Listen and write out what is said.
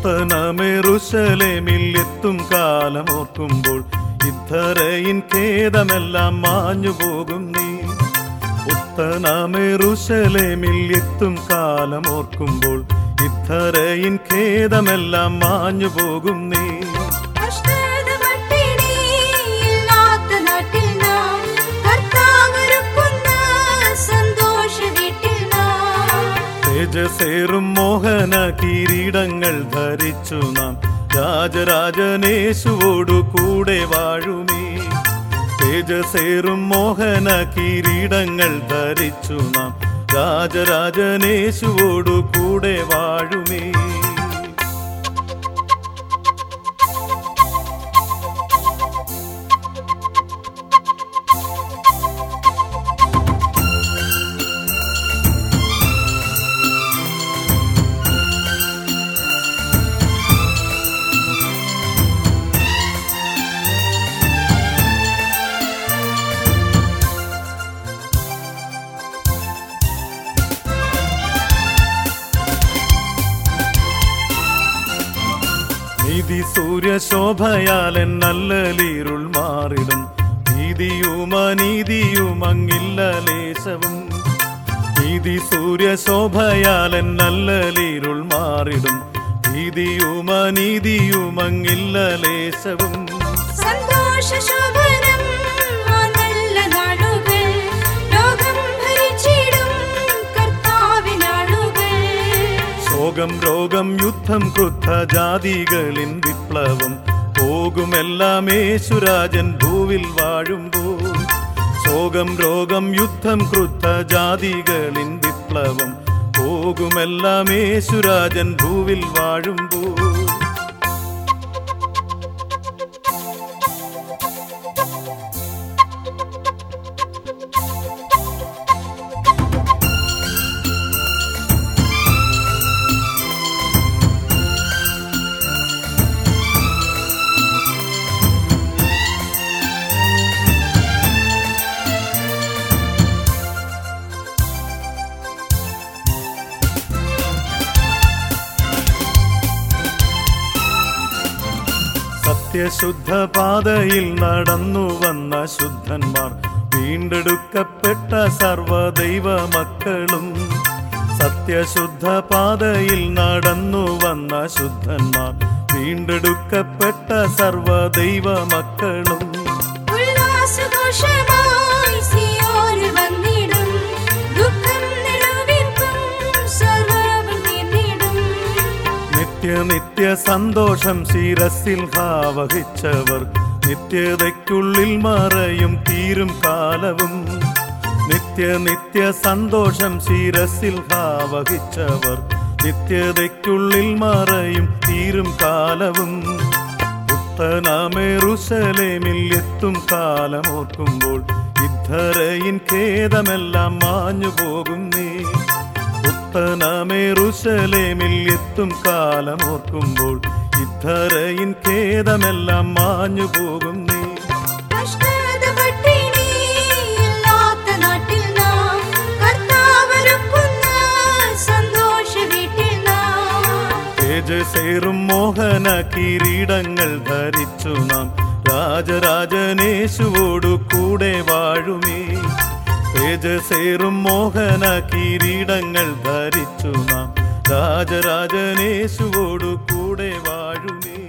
പുത്തനമെറുശലേമിൽ എത്തും കാലമോർക്കുമ്പോൾ ഇദ്ധരയിൻ ഖേദമെല്ലാം മാഞ്ഞു പോകും നീ പുത്തനമെറുശലേമിൽ എത്തും കാലമോർക്കുമ്പോൾ ഇദ്ധരയിൻ ഖേദമെല്ലാം മാഞ്ഞു പോകും നീ കഷ്ടത പട്ടിണിയില്ലാത്ത നാട്ടിൽ നാം കർത്താവൊരുക്കുന്ന സന്തോഷ വീട്ടിൽ നാം തേജസേറും മോഹന കിരീടങ്ങൾ ധരിച്ചു നാം രാജരാജനേശുവോടു കൂടെ വാഴുമേ തേജസേറും മോഹന കിരീടങ്ങൾ ധരിച്ചു നാം രാജരാജനേശുവോടു കൂടെ വാഴുമേ നീതി സൂര്യശോഭയാലൻ നല്ല ലീരുൾ മാറിടും നീതിയും അനീതിയും അങ്ങില്ല ലേശവും നീതി സൂര്യശോഭയാലൻ നല്ല ലീരുൾ മാറിടും നീതിയും അനീതിയും അങ്ങില്ല ലേശവും സന്തോഷ ശോഭനം ആ നല്ല നാളുകൾ ലോകം ഭരിച്ചിടും കർത്താവിനാളുകൾ ശോകം രോഗം യുദ്ധം ക്രുദ്ധ ജാതികളിൻ വിപ്ലവം പോകുമെല്ലാം യേശുരാജൻ ഭൂവിൽ വാഴുമ്പോൾ ശോകം രോഗം യുദ്ധം ക്രുദ്ധ ജാതികളിൻ വിപ്ലവം പോകുമെല്ലാം യേശുരാജൻ ഭൂവിൽ വാഴുമ്പോൾ സത്യശുദ്ധ പാതയിൽ നടന്നു വന്ന ശുദ്ധന്മാർ വീണ്ടെടുക്കപ്പെട്ട സർവദൈവ മക്കളും സത്യശുദ്ധ പാതയിൽ നടന്നു വന്ന ശുദ്ധന്മാർ വീണ്ടെടുക്കപ്പെട്ട സർവദൈവ മക്കളും ഉല്ലാസഘോഷമായി സിയോനിൽ വന്നിടും ദുഃഖം നിലവിർക്കും സർവ്വവും നീർന്നിടും നിത്യ നിത്യ സന്തോഷം ശിരസിൽ ഭാവഹിച്ചവർ നിത്യതയ്ക്കുള്ളിൽ മറയും തീരും കാലവും നിത്യ നിത്യ സന്തോഷം ശിരസിൽ ഭാവഹിച്ചവർ നിത്യതയ്ക്കുള്ളിൽ മറയും തീരും കാലവും പുത്തനാമേറുശലേമിൽ എത്തും കാലമോർക്കുമ്പോൾ ഇദ്ധരയിൻ ഖേദമെല്ലാം മാഞ്ഞു പോകും നീ പുത്തനമേറുശലേമിൽ എത്തും കാലമോർക്കുമ്പോൾ ഇദ്ധരയിൻ ഖേദമെല്ലാം മാഞ്ഞു പോകും നീ കഷ്ടത പട്ടിണിയില്ലാത്ത നാട്ടിൽ നാം കർത്താവൊരുക്കുന്ന സന്തോഷ വീട്ടിൽ നാം തേജസേറും മോഹന കിരീടങ്ങൾ ധരിച്ചു നാം രാജരാജനേശുവോടു കൂടെ വാഴുമേ തേജസേറും മോഹന കിരീടങ്ങൾ ധരിച്ചു നാം രാജരാജനേശുവോടു കൂടെ വാഴുമേ